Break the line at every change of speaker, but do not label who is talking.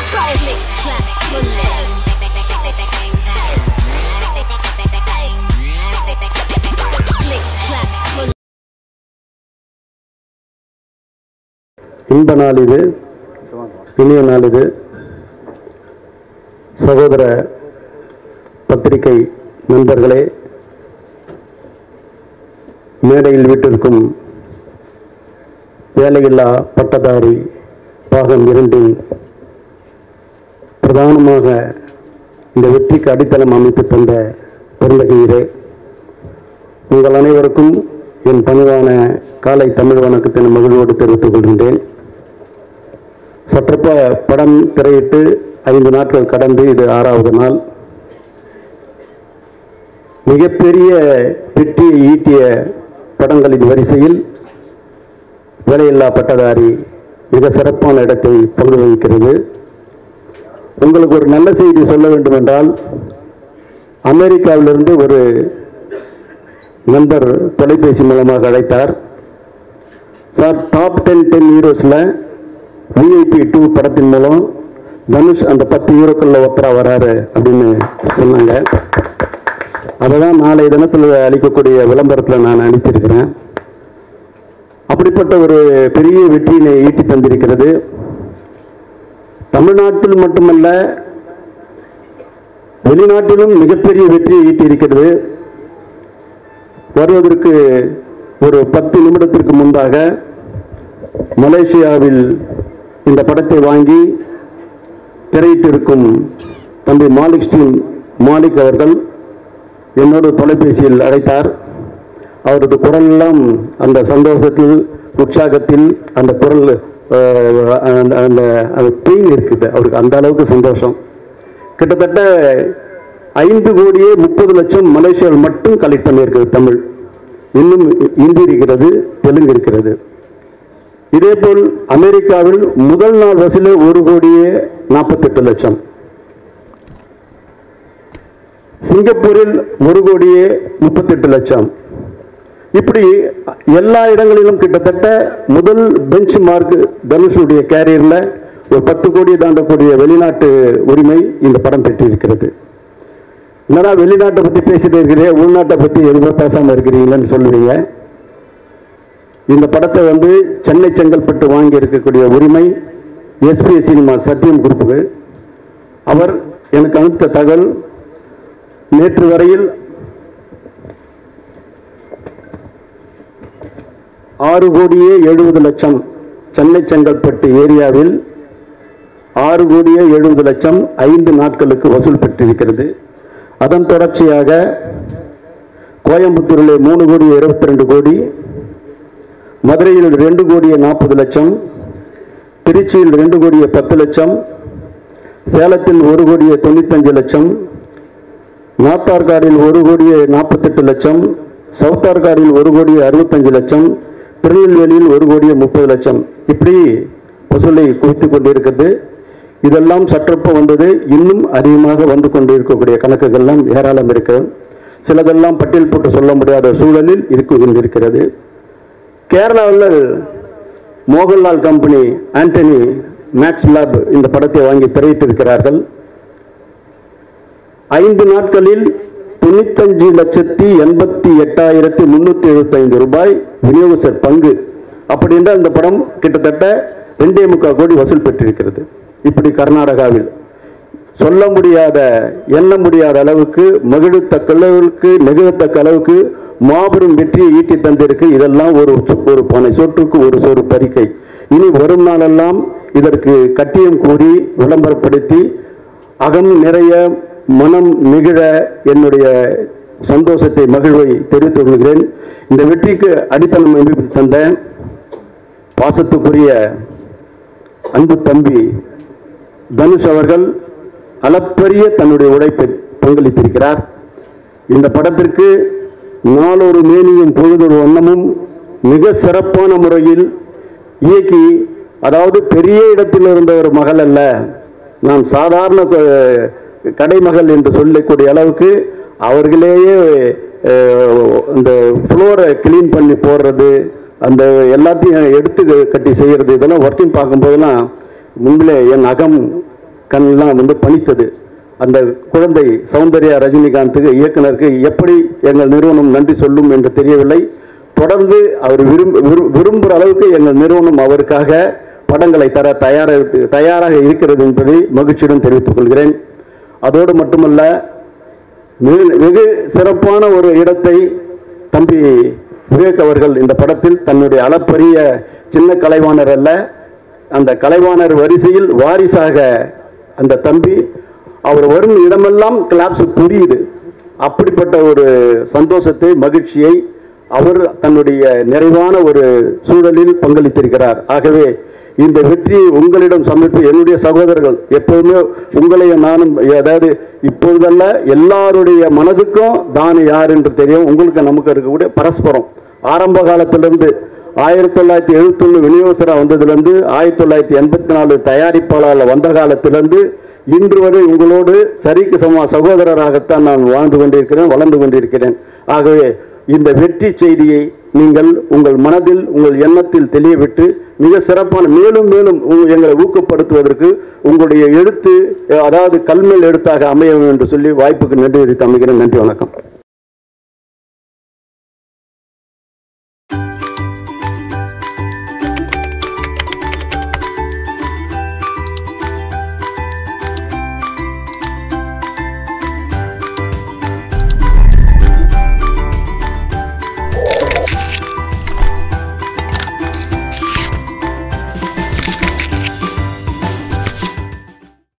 Click, clack, bullet. Click, clack, bullet.
இன்ப நாள் இது இனிய நாள் இது சகோதர பத்திரிகை நண்பர்களே மேடையில் வீட்டிற்கும் வேலையில்லா பட்டதாரி பாகம் இரண்டின் பிரதானமாக இந்த வெற்றிக்கு அடித்தளம் அமைத்து தந்த பெருந்தகையரே உங்கள் அனைவருக்கும் என் பணிவான காலை தமிழ் வணக்கத்தின் மகிழ்வோடு தெரிவித்துக் கொள்கின்றேன் சற்றப்ப படம் திரையிட்டு ஐந்து நாட்கள் கடந்து இது ஆறாவது நாள் மிகப்பெரிய வெற்றியை ஈட்டிய படங்களின் வரிசையில் வேலையில்லா பட்டதாரி மிக சிறப்பான இடத்தை பங்கு வகிக்கிறது உங்களுக்கு ஒரு நல்ல செய்தி சொல்ல வேண்டும் என்றால் அமெரிக்காவிலிருந்து ஒரு நண்பர் தொலைபேசி மூலமாக அழைத்தார் சார் டாப் டென் டென் ஹீரோஸில் விஐபி டூ படத்தின் மூலம் தனுஷ் அந்த பத்து ஹீரோக்களில் ஒருத்தரா வராரு அப்படின்னு சொன்னாங்க அதை தான் நாளை தினத்தில் அளிக்கக்கூடிய விளம்பரத்தில் நான் அனுப்பிச்சிருக்கிறேன் அப்படிப்பட்ட ஒரு பெரிய வெற்றியினை ஈட்டி தந்திருக்கிறது தமிழ்நாட்டில் மட்டுமல்ல வெளிநாட்டிலும் மிகப்பெரிய வெற்றியை ஈட்டி இருக்கிறது வருவதற்கு ஒரு பத்து நிமிடத்திற்கு முன்பாக மலேசியாவில் இந்த படத்தை வாங்கி திரையிட்டிருக்கும் தம்பி மாலிக் ஸ்டீன் மாலிக் அவர்கள் என்னோடு தொலைபேசியில் அழைத்தார் அவரது குரலெல்லாம் அந்த சந்தோஷத்தில் உற்சாகத்தில் அந்த குரல் அஹ், அந்த அந்த அந்த பெயின் இருக்குது அவருக்கு அந்த அளவுக்கு சந்தோஷம் கிட்டத்தட்ட ஐந்து கோடியே முப்பது லட்சம் மலேசியாவில் மட்டும் கலெக்ட் பண்ணியிருக்கிறது தமிழ் இன்னும் இந்தி இருக்கிறது தெலுங்கு இருக்கிறது இதேபோல் அமெரிக்காவில் முதல் நாள் வசூல் ஒரு கோடியே நாற்பத்தெட்டு லட்சம் சிங்கப்பூரில் ஒரு கோடியே முப்பத்தெட்டு லட்சம் இப்படி எல்லா இடங்களிலும் கிட்டத்தட்ட முதல் பெஞ்ச் மார்க் தனுஷுடைய கேரியர்ல ஒரு பத்து கோடி தாண்டக்கூடிய வெளிநாட்டு உரிமை இந்த படம் பெற்றிருக்கிறது என்னடா வெளிநாட்டை பத்தி பேசிட்டு இருக்கிறீங்க உள்நாட்டை பத்தி எதுவுமே பேசாம இருக்கிறீங்களன்னு சொல்லுவீங்க இந்த படத்தை வந்து சென்னை செங்கல்பட்டு வாங்கி இருக்கக்கூடிய உரிமை எஸ்பி சினிமா சத்தியம் குரூப்புக்கு அவர் எனக்கு அனுப்பித்த தகவல் நேற்று வரையில் ஆறு கோடியே எழுபது லட்சம் சென்னை செங்கல்பட்டு ஏரியாவில் ஆறு கோடியே எழுபது லட்சம் ஐந்து நாட்களுக்கு வசூல் பெற்றிருக்கிறது அதன் தொடர்ச்சியாக கோயம்புத்தூரிலே மூணு கோடி இருபத்தி ரெண்டு கோடி மதுரையில் ரெண்டு கோடியே நாற்பது லட்சம் திருச்சியில் ரெண்டு கோடியே பத்து லட்சம் சேலத்தில் ஒரு கோடியே தொண்ணூத்தஞ்சு லட்சம் நாத்தார்காடில் ஒரு கோடியே நாற்பத்தெட்டு லட்சம் சவுத்தார்காடில் ஒரு கோடியே அறுபத்தஞ்சு லட்சம் திருநெல்வேலியில் ஒரு கோடியே முப்பது லட்சம் இப்படி வசூலை குவித்துக் கொண்டிருக்கிறது இதெல்லாம் சற்றப்ப வந்தது இன்னும் அதிகமாக வந்து கொண்டிருக்கக்கூடிய கணக்குகள்லாம் ஏராளம் இருக்கிறது சிலதெல்லாம் பட்டியல் போட்டு சொல்ல முடியாத சூழலில் இருக்கு கொண்டிருக்கிறது கேரளாவில் Mohanlal company Antony Max Lab இந்த படத்தை வாங்கி திரையிட்டிருக்கிறார்கள் ஐந்து நாட்களில் தொண்ணூத்தஞ்சு லட்சத்தி எண்பத்தி எட்டாயிரத்தி முன்னூத்தி எழுபத்தைந்து ரூபாய் விநியோகஸ்தர் பங்கு அப்படி என்றால் இந்த படம் கிட்டத்தட்ட ரெண்டே முக்கால் கோடி வசூல் பெற்றிருக்கிறது இப்படி கர்நாடகாவில் சொல்ல முடியாத எண்ண முடியாத அளவுக்கு மகிழத்தக்க அளவுக்கு நெகிழத்தக்க அளவுக்கு மாபெரும் வெற்றியை ஈட்டி தந்திருக்கு இதெல்லாம் ஒரு ஒரு பானை சொட்டுக்கு ஒரு சோறு பறிக்கை இனி வரும் நாளெல்லாம் இதற்கு கட்டியம் கூறி விளம்பரப்படுத்தி அகம் நிறைய மனம் நெகிழ என்னுடைய சந்தோஷத்தை மகிழ்வை தெரிவித்துக் கொள்கிறேன் இந்த வெற்றிக்கு அடித்தளம் அமைத்து தந்த பாசத்துக்குரிய அன்பு தம்பி தனுஷ் அவர்கள் அளப்பரிய தன்னுடைய உழைப்பை பங்களித்திருக்கிறார் இந்த படத்திற்கு நாளொரு மேனியும் பொழுதொரு வண்ணமும் மிக சிறப்பான முறையில் இயக்கி அதாவது பெரிய இடத்தில் இருந்த ஒரு மகள் அல்ல நான் சாதாரண க- கடைமகள் என்று சொல்லக்கூடிய அளவுக்கு அவர்களேயே அஹ், இந்த ஃப்ளோரை க்ளீன் பண்ணி போடுறது அந்த எல்லாத்தையும் எடுத்து கட்டி செய்யறது இதெல்லாம் ஒர்க்கிங் பார்க்கும்போதெல்லாம் முன்பிலே என் அகம் கண்ணெல்லாம் வந்து பணித்தது அந்த குழந்தை சௌந்தர்யா ரஜினிகாந்துக்கு இயக்குனருக்கு எப்படி எங்கள் நிறுவனம் நன்றி சொல்லும் என்று தெரியவில்லை தொடர்ந்து அவர் விரும்ப விரு- விரும்புகிற அளவுக்கு எங்கள் நிறுவனம் அவருக்காக படங்களை தர தயாராக தயாராக இருக்கிறது என்பதை மகிழ்ச்சியுடன் தெரிவித்துக் கொள்கிறேன் அதோடு மட்டுமல்ல மிகு- வெகு சிறப்பான ஒரு இடத்தை தம்பி விவேக் அவர்கள் இந்த படத்தில் தன்னுடைய அளப்பரிய சின்ன கலைவாணர் அல்ல அந்த கலைவாணர் வரிசையில் வாரிசாக அந்த தம்பி அவர் வரும் இடமெல்லாம் கிளாப்ஸ் புரியுது அப்படிப்பட்ட ஒரு சந்தோஷத்தை மகிழ்ச்சியை அவர் தன்னுடைய நிறைவான ஒரு சூழலில் பங்களித்திருக்கிறார் ஆகவே இந்த வெற்றியை உங்களிடம் சமர்ப்பி என்னுடைய சகோதரர்கள் எப்போதுமே உங்களையும் நானும் அதாவது இப்பொழுதல்ல எல்லாருடைய மனதுக்கும் தான் யார் என்று தெரியும் உங்களுக்கு நமக்கு இருக்கக்கூடிய பரஸ்பரம் ஆரம்ப காலத்திலிருந்து ஆயிரத்தி தொள்ளாயிரத்தி எழுபத்தொன்னு விநியோகஸ்தரா வந்ததுலேருந்து ஆயிரத்தி தொள்ளாயிரத்தி எண்பத்தி நாலு தயாரிப்பாளர் வந்த காலத்திலிருந்து இன்று வரை உங்களோடு சரிக்கு சம சகோதரராகத்தான் நான் வாழ்ந்து கொண்டிருக்கிறேன் வளர்ந்து கொண்டிருக்கிறேன் ஆகவே இந்த வெற்றி செய்தியை நீங்கள் உங்கள் மனதில் உங்கள் எண்ணத்தில் தெளியவிட்டு மிக சிறப்பான மேலும் மேலும் உங்க- எங்களை ஊக்கப்படுத்துவதற்கு உங்களுடைய எழுத்து அதாவது கல்மேல் எழுத்தாக அமைய வேண்டும் என்று சொல்லி வாய்ப்புக்கு நன்றி தெரிவித்து அமைகிறேன் நன்றி வணக்கம்